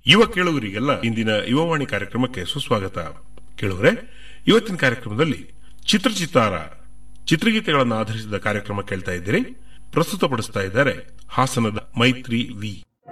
ಯುವ ಕೇಳುಗರಿಗೆಲ್ಲ ಇಂದಿನ ಯುವವಾಣಿ ಕಾರ್ಯಕ್ರಮಕ್ಕೆ ಸುಸ್ವಾಗತ ಕೇಳುವರೆ ಇವತ್ತಿನ ಕಾರ್ಯಕ್ರಮದಲ್ಲಿ ಚಿತ್ರಚಿತ್ತಾರ ಚಿತ್ರಗೀತೆಗಳನ್ನು ಆಧರಿಸಿದ ಕಾರ್ಯಕ್ರಮ ಕೇಳ್ತಾ ಇದ್ದೀರಿ ಪ್ರಸ್ತುತಪಡಿಸ್ತಾ ಇದ್ದಾರೆ ಹಾಸನದ ಮೈತ್ರಿ ವಿ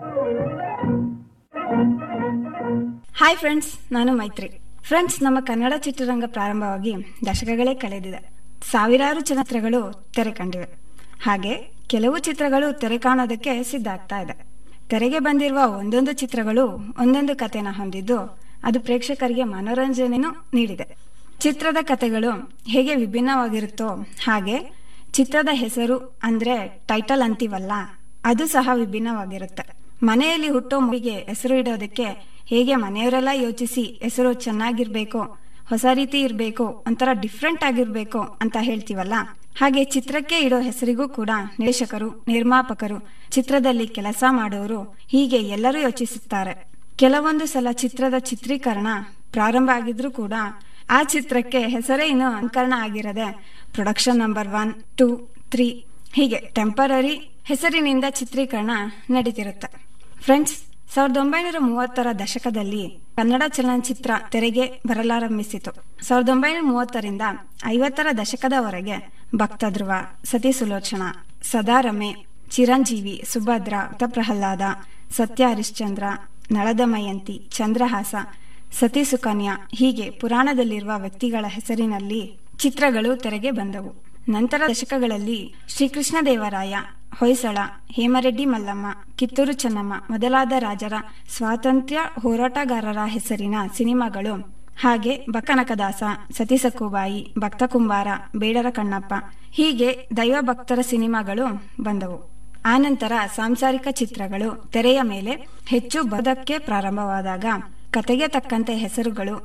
ಹಾಯ್ ಫ್ರೆಂಡ್ಸ್ ನಾನು ಮೈತ್ರಿ ಫ್ರೆಂಡ್ಸ್ ನಮ್ಮ ಕನ್ನಡ ಚಿತ್ರರಂಗ ಪ್ರಾರಂಭವಾಗಿ ದಶಕಗಳೇ ಕಳೆದಿದೆ ಸಾವಿರಾರು ಚಿತ್ರಗಳು ತೆರೆ ಕಂಡಿವೆ ಹಾಗೆ ಕೆಲವು ಚಿತ್ರಗಳು ತೆರೆ ಕಾಣೋದಕ್ಕೆ ಸಿದ್ಧ ಆಗ್ತಾ ಇದೆ ತೆರೆಗೆ ಬಂದಿರುವ ಒಂದೊಂದು ಚಿತ್ರಗಳು ಒಂದೊಂದು ಕಥೆನ ಹೊಂದಿದ್ದು ಅದು ಪ್ರೇಕ್ಷಕರಿಗೆ ಮನೋರಂಜನೆನೂ ನೀಡಿದೆ ಚಿತ್ರದ ಕಥೆಗಳು ಹೇಗೆ ವಿಭಿನ್ನವಾಗಿರುತ್ತೋ ಹಾಗೆ ಚಿತ್ರದ ಹೆಸರು ಅಂದ್ರೆ ಟೈಟಲ್ ಅಂತೀವಲ್ಲ ಅದು ಸಹ ವಿಭಿನ್ನವಾಗಿರುತ್ತೆ ಮನೆಯಲ್ಲಿ ಹುಟ್ಟೋ ಮಗುವಿಗೆ ಹೆಸರು ಇಡೋದಕ್ಕೆ ಹೇಗೆ ಮನೆಯವರೆಲ್ಲ ಯೋಚಿಸಿ ಹೆಸರು ಚೆನ್ನಾಗಿರ್ಬೇಕು ಹೊಸ ರೀತಿ ಇರಬೇಕು ಒಂಥರ ಡಿಫ್ರೆಂಟ್ ಆಗಿರ್ಬೇಕು ಅಂತ ಹೇಳ್ತೀವಲ್ಲ ಹಾಗೆ ಚಿತ್ರಕ್ಕೆ ಇಡೋ ಹೆಸರಿಗೂ ಕೂಡ ನಿರ್ದೇಶಕರು ನಿರ್ಮಾಪಕರು ಚಿತ್ರದಲ್ಲಿ ಕೆಲಸ ಮಾಡೋರು ಹೀಗೆ ಎಲ್ಲರೂ ಯೋಚಿಸುತ್ತಾರೆ ಕೆಲವೊಂದು ಸಲ ಚಿತ್ರದ ಚಿತ್ರೀಕರಣ ಪ್ರಾರಂಭ ಆಗಿದ್ರೂ ಕೂಡ ಆ ಚಿತ್ರಕ್ಕೆ ಹೆಸರೇ ಇನ್ನೂ ನಾಮಕರಣ ಆಗಿರದೆ production number one two three ಹೀಗೆ ಟೆಂಪರರಿ ಹೆಸರಿನಿಂದ ಚಿತ್ರೀಕರಣ ನಡೀತಿರುತ್ತೆ ಫ್ರೆಂಡ್ಸ್ ಸಾವಿರದ ಒಂಬೈನೂರ ಮೂವತ್ತರ ದಶಕದಲ್ಲಿ ಕನ್ನಡ ಚಲನಚಿತ್ರ ತೆರೆಗೆ ಬರಲಾರಂಭಿಸಿತು ಸಾವಿರದ ಒಂಬೈನೂರ ಮೂವತ್ತರಿಂದ ಐವತ್ತರ ದಶಕದವರೆಗೆ ಭಕ್ತಧ್ರುವ ಸತಿ ಸುಲೋಚನ ಸದಾರಮೆ ಚಿರಂಜೀವಿ ಸುಭದ್ರ ಪ್ರಹ್ಲಾದ ಸತ್ಯ ಹರಿಶ್ಚಂದ್ರ ನಳದಮಯಂತಿ ಚಂದ್ರಹಾಸ ಸತಿ ಸುಕನ್ಯಾ ಹೀಗೆ ಪುರಾಣದಲ್ಲಿರುವ ವ್ಯಕ್ತಿಗಳ ಹೆಸರಿನಲ್ಲಿ ಚಿತ್ರಗಳು ತೆರೆಗೆ ಬಂದವು ನಂತರ ದಶಕಗಳಲ್ಲಿ ಶ್ರೀಕೃಷ್ಣ ದೇವರಾಯ ಹೊಯ್ಸಳ ಹೇಮರೆಡ್ಡಿ ಮಲ್ಲಮ್ಮ ಕಿತ್ತೂರು ಚೆನ್ನಮ್ಮ ಮೊದಲಾದ ರಾಜರ ಸ್ವಾತಂತ್ರ್ಯ ಹೋರಾಟಗಾರರ ಹೆಸರಿನ ಸಿನಿಮಾಗಳು ಹಾಗೆ ಬಕ್ಕನಕದಾಸ ಸತಿಸಕ್ಕುಬಾಯಿ ಭಕ್ತ ಕುಂಬಾರ ಬೇಡರ ಕಣ್ಣಪ್ಪ ಹೀಗೆ ದೈವ ಭಕ್ತರ ಸಿನಿಮಾಗಳು ಬಂದವು ಆನಂತರ ಸಾಂಸಾರಿಕ ಚಿತ್ರಗಳು ತೆರೆಯ ಮೇಲೆ ಹೆಚ್ಚು ಬದಕ್ಕೆ ಪ್ರಾರಂಭವಾದಾಗ ಕತೆಗೆ ತಕ್ಕಂತೆ ಹೆಸರುಗಳು